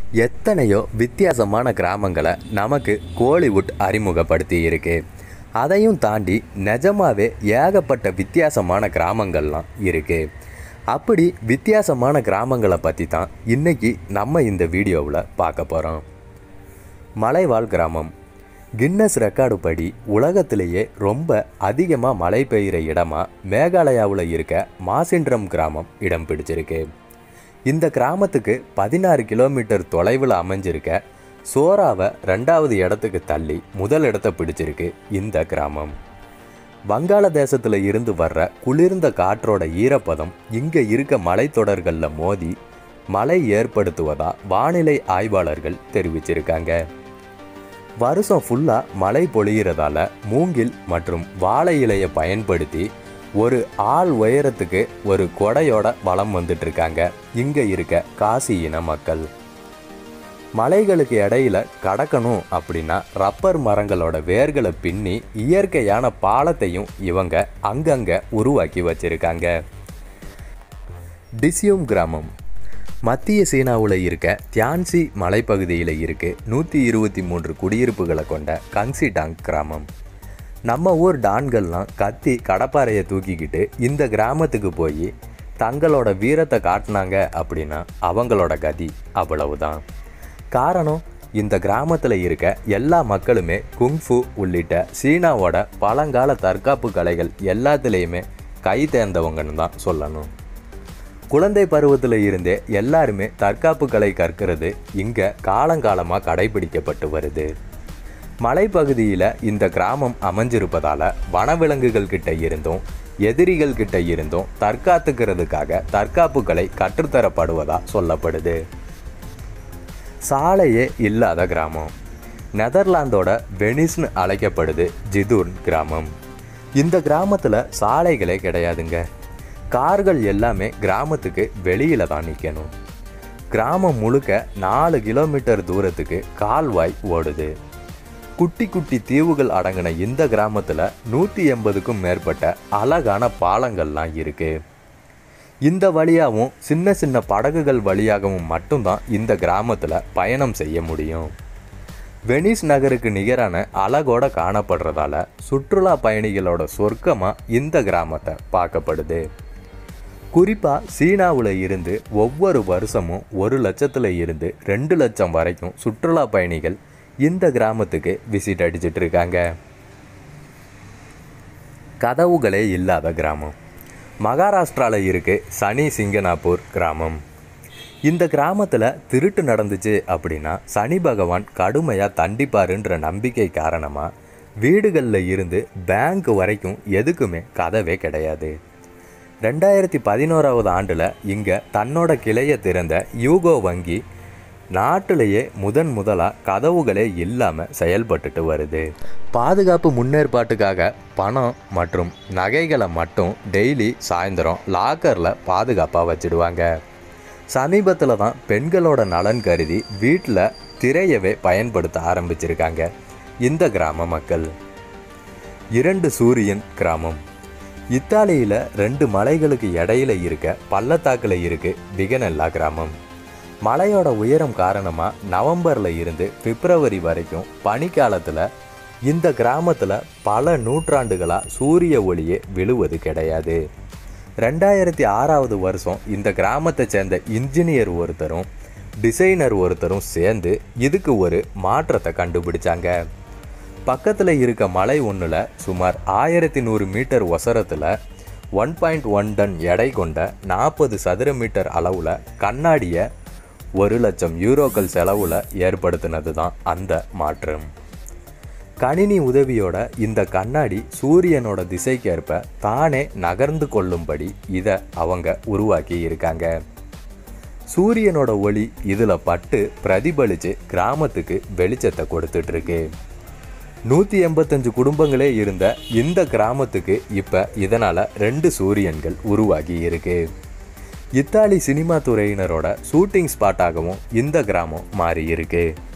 எத்தனையோ வித்தியாசமான கிராமங்களை நமக்கு கோலிவுட் அறிமுகப்படுத்தி இருக்கு அதையும் தாண்டி நிஜமாவே ஏகப்பட்ட வித்தியாசமான கிராமங்கள்லாம் இருக்கு அப்படி வித்தியாசமான கிராமங்களை பற்றி தான் இன்னைக்கு நம்ம இந்த வீடியோவில் பார்க்க போகிறோம் மலைவாழ் கிராமம் கின்னஸ் ரெக்கார்டு படி உலகத்திலேயே ரொம்ப அதிகமாக மழை பெய்கிற இடமா மேகாலயாவில் இருக்க மாசின்றம் கிராமம் இடம் பிடிச்சிருக்கு இந்த கிராமத்துக்கு பதினாறு கிலோமீட்டர் தொலைவில் அமைஞ்சிருக்க சோராவை ரெண்டாவது இடத்துக்கு தள்ளி முதல் இடத்தை பிடிச்சிருக்கு இந்த கிராமம் வங்காளதேசத்தில் இருந்து வர்ற குளிர்ந்த காற்றோட ஈரப்பதம் இங்கே இருக்க மலைத்தொடர்களில் மோதி மழை ஏற்படுத்துவதா வானிலை ஆய்வாளர்கள் தெரிவிச்சிருக்காங்க வருஷம் ஃபுல்லாக மழை பொழிகிறதால மூங்கில் மற்றும் வாழை இலையை பயன்படுத்தி ஒரு ஆள் உயரத்துக்கு ஒரு கொடையோட வளம் வந்துட்டு இருக்காங்க இங்கே இருக்க காசி இன மக்கள் மலைகளுக்கு இடையில கடக்கணும் அப்படின்னா ரப்பர் மரங்களோட வேர்களை பின்னி இயற்கையான பாலத்தையும் இவங்க அங்கங்க உருவாக்கி வச்சிருக்காங்க டிசியூம் கிராமம் மத்திய சீனாவில் இருக்க தியான்சி மலைப்பகுதியில் இருக்கு நூற்றி இருபத்தி மூன்று குடியிருப்புகளை கொண்ட கங்சிடாங் கிராமம் நம்ம ஊர் டான்கள்லாம் கத்தி கடப்பாறையை தூக்கிக்கிட்டு இந்த கிராமத்துக்கு போய் தங்களோட வீரத்தை காட்டினாங்க அப்படின்னா அவங்களோட கதி அவ்வளவுதான் காரணம் இந்த கிராமத்தில் இருக்க எல்லா மக்களுமே குங்ஃபு உள்ளிட்ட சீனாவோட பழங்கால தற்காப்பு கலைகள் எல்லாத்துலேயுமே கை தேர்ந்தவங்கன்னு தான் சொல்லணும் குழந்தை பருவத்தில் இருந்தே எல்லாருமே தற்காப்பு கலை கற்கிறது இங்கே காலங்காலமாக கடைபிடிக்கப்பட்டு வருது மலைப்பகுதியில் இந்த கிராமம் அமைஞ்சிருப்பதால் வனவிலங்குகள் கிட்ட இருந்தும் எதிரிகள் கிட்ட இருந்தும் தற்காத்துக்கிறதுக்காக தற்காப்பு கலை கற்றுத்தரப்படுவதா சொல்லப்படுது சாலையே இல்லாத கிராமம் நெதர்லாந்தோட வெனிஸ்னு அழைக்கப்படுது ஜிதூர்ன் கிராமம் இந்த கிராமத்தில் சாலைகளே கிடையாதுங்க கார்கள் எல்லாமே கிராமத்துக்கு வெளியில தான் நிற்கணும் கிராமம் முழுக்க நாலு கிலோமீட்டர் தூரத்துக்கு கால்வாய் ஓடுது குட்டி குட்டி தீவுகள் அடங்கின இந்த கிராமத்தில் நூற்றி எண்பதுக்கும் மேற்பட்ட அழகான பாலங்கள்லாம் இருக்கு இந்த வழியாகவும் சின்ன சின்ன படகுகள் வழியாகவும் மட்டும்தான் இந்த கிராமத்தில் பயணம் செய்ய முடியும் வெனிஸ் நகருக்கு நிகரான அழகோட காணப்படுறதால சுற்றுலா பயணிகளோட சொர்க்கமாக இந்த கிராமத்தை பார்க்கப்படுது குறிப்பாக சீனாவில் இருந்து ஒவ்வொரு வருஷமும் ஒரு லட்சத்தில் இருந்து ரெண்டு லட்சம் வரைக்கும் சுற்றுலா பயணிகள் இந்த கிராமத்துக்கு விசிட் அடிச்சிட்டு இருக்காங்க கதவுகளே இல்லாத கிராமம் மகாராஷ்டிராவில் இருக்கு சனி சிங்கனாப்பூர் கிராமம் இந்த கிராமத்தில் திருட்டு நடந்துச்சு அப்படின்னா சனி பகவான் கடுமையாக தண்டிப்பாருன்ற நம்பிக்கை காரணமாக வீடுகளில் இருந்து பேங்க் வரைக்கும் எதுக்குமே கதவே கிடையாது ரெண்டாயிரத்தி பதினோராவது ஆண்டில் இங்கே தன்னோட கிளையை திறந்த யூகோ வங்கி நாட்டிலேயே முதன் முதலாக கதவுகளே இல்லாமல் செயல்பட்டுட்டு வருது பாதுகாப்பு முன்னேற்பாட்டுக்காக பணம் மற்றும் நகைகளை மட்டும் டெய்லி சாயந்தரம் லாக்கரில் பாதுகாப்பாக வச்சிடுவாங்க சமீபத்தில் தான் பெண்களோட நலன் கருதி வீட்டில் திரையவே பயன்படுத்த ஆரம்பிச்சிருக்காங்க இந்த கிராம மக்கள் இரண்டு சூரியன் கிராமம் இத்தாலியில் ரெண்டு மலைகளுக்கு இடையில இருக்க பள்ளத்தாக்கில் இருக்கு விகனெல்லா கிராமம் மலையோட உயரம் காரணமாக நவம்பரில் இருந்து பிப்ரவரி வரைக்கும் பனிக்காலத்தில் இந்த கிராமத்தில் பல நூற்றாண்டுகளாக சூரிய ஒளியே விழுவது கிடையாது ரெண்டாயிரத்தி ஆறாவது வருஷம் இந்த கிராமத்தை சேர்ந்த இன்ஜினியர் ஒருத்தரும் டிசைனர் ஒருத்தரும் சேர்ந்து இதுக்கு ஒரு மாற்றத்தை கண்டுபிடிச்சாங்க பக்கத்தில் இருக்க மலை ஒன்றில் சுமார் ஆயிரத்தி நூறு மீட்டர் ஒசரத்தில் ஒன் பாயிண்ட் ஒன் டன் எடை கொண்ட நாற்பது சதுர மீட்டர் அளவில் கண்ணாடியை ஒரு லட்சம் யூரோக்கள் செலவில் ஏற்படுத்தினது தான் அந்த மாற்றம் கணினி உதவியோட இந்த கண்ணாடி சூரியனோட திசைக்கேற்ப தானே நகர்ந்து கொள்ளும்படி இதை அவங்க உருவாக்கி இருக்காங்க சூரியனோட ஒளி இதில் பட்டு பிரதிபலித்து கிராமத்துக்கு வெளிச்சத்தை கொடுத்துட்டு இருக்கு நூற்றி எண்பத்தஞ்சு குடும்பங்களே இருந்த இந்த கிராமத்துக்கு இப்போ இதனால் ரெண்டு சூரியன்கள் உருவாகி இருக்கு இத்தாலி சினிமா துறையினரோட ஷூட்டிங் ஸ்பாட்டாகவும் இந்த கிராமம் மாறி இருக்கு